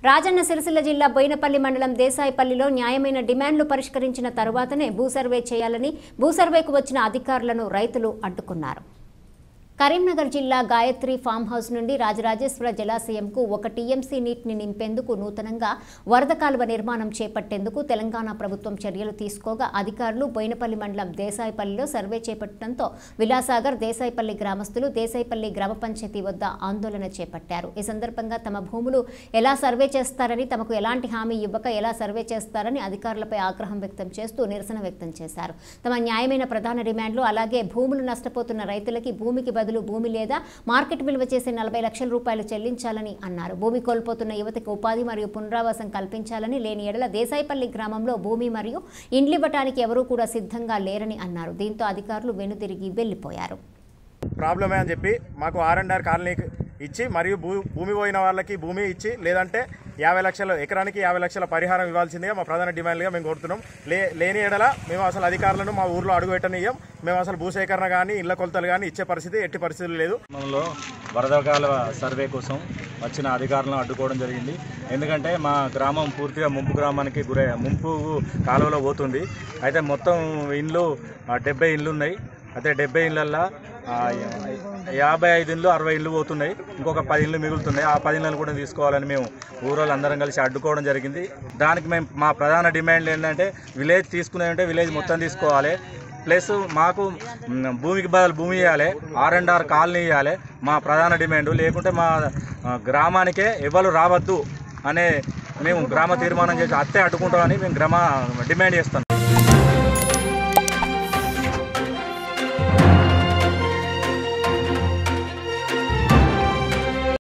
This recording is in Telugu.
రాజన్న సిరిసిల్ల జిల్లా బోయినపల్లి మండలం దేశాయిపల్లిలో న్యాయమైన డిమాండ్లు పరిష్కరించిన తరువాతనే భూ సర్వే చేయాలని భూ సర్వేకు వచ్చిన అధికారులను రైతులు అడ్డుకున్నారు కరీంనగర్ జిల్లా గాయత్రి ఫామ్ హౌస్ నుండి రాజరాజేశ్వర జలాశయంకు ఒక టీఎంసీ నీటిని నింపేందుకు నూతనంగా వరద కాలువ నిర్మాణం చేపట్టేందుకు తెలంగాణ ప్రభుత్వం చర్యలు తీసుకోగా అధికారులు బోయినపల్లి మండలం దేశాయిపల్లిలో సర్వే చేపట్టడంతో విలాసాగర్ దేశాయిపల్లి గ్రామస్తులు దేశాయిపల్లి గ్రామ పంచాయతీ వద్ద ఆందోళన చేపట్టారు ఈ సందర్భంగా తమ భూములు ఎలా సర్వే చేస్తారని తమకు ఎలాంటి హామీ ఇవ్వక ఎలా సర్వే చేస్తారని అధికారులపై ఆగ్రహం వ్యక్తం చేస్తూ నిరసన వ్యక్తం చేశారు తమ న్యాయమైన ప్రధాన డిమాండ్లు అలాగే భూములు నష్టపోతున్న రైతులకి భూమికి బదులు భూమి లేదా మార్కెట్ విలువ చేసే నలభై లక్షల రూపాయలు చెల్లించాలని అన్నారు భూమి కోల్పోతున్న యువతకు ఉపాధి మరియు పునరావాసం కల్పించాలని లేని ఎడల దేశాయిపల్లి గ్రామంలో భూమి మరియు ఇండ్లివ్వటానికి ఎవరూ కూడా సిద్ధంగా లేరని అన్నారు దీంతో అధికారులు వెనుతిరిగి వెళ్లిపోయారు ప్రాబ్లమే అని చెప్పి మాకు ఆర్ అండ్ ఆర్ కాలనీకి ఇచ్చి మరియు భూ భూమి పోయిన వాళ్ళకి భూమి ఇచ్చి లేదంటే యాభై లక్షల ఎకరానికి యాభై లక్షల పరిహారం ఇవ్వాల్సిందిగా మా ప్రధాన డిమాండ్లుగా మేము కోరుతున్నాం లే లేని ఎడల మేము అసలు అధికారులను మా ఊర్లో అడుగు పెట్టనియ్యం మేము అసలు భూసేకరణ కానీ ఇళ్ల కొలతలు కానీ ఇచ్చే పరిస్థితి ఎట్టి పరిస్థితులు లేదు గ్రామంలో వరద కాలువ సర్వే కోసం వచ్చిన అధికారులను అడ్డుకోవడం జరిగింది ఎందుకంటే మా గ్రామం పూర్తిగా ముంపు గ్రామానికి గురై ముంపు కాలువలో పోతుంది అయితే మొత్తం ఇండ్లు ఆ, డెబ్బై ఇండ్లు ఉన్నాయి అయితే డెబ్బై ఇళ్ళల్లో ఆ, యాభై ఐదు ఇండ్లు అరవై ఇళ్ళు పోతున్నాయి ఇంకొక పది ఇళ్ళు మిగులుతున్నాయి ఆ పది ఇళ్ళను కూడా తీసుకోవాలని మేము ఊరోళ్ళు అందరం కలిసి అడ్డుకోవడం జరిగింది దానికి మేము మా ప్రధాన డిమాండ్లు ఏంటంటే విలేజ్ తీసుకునేదంటే విలేజ్ మొత్తం తీసుకోవాలి ప్లస్ మాకు మ్, భూమికి బదులు భూమి ఇవ్వాలి ఆర్ అండ్ ఆర్ కాలనీ ఇవ్వాలి మా ప్రధాన డిమాండ్ లేకుంటే మా ఆ, గ్రామానికే ఎవరు రావద్దు అనే మేము గ్రామ తీర్మానం చేసి అత్తే అడ్డుకుంటామని మేము గ్రామ డిమాండ్ చేస్తాం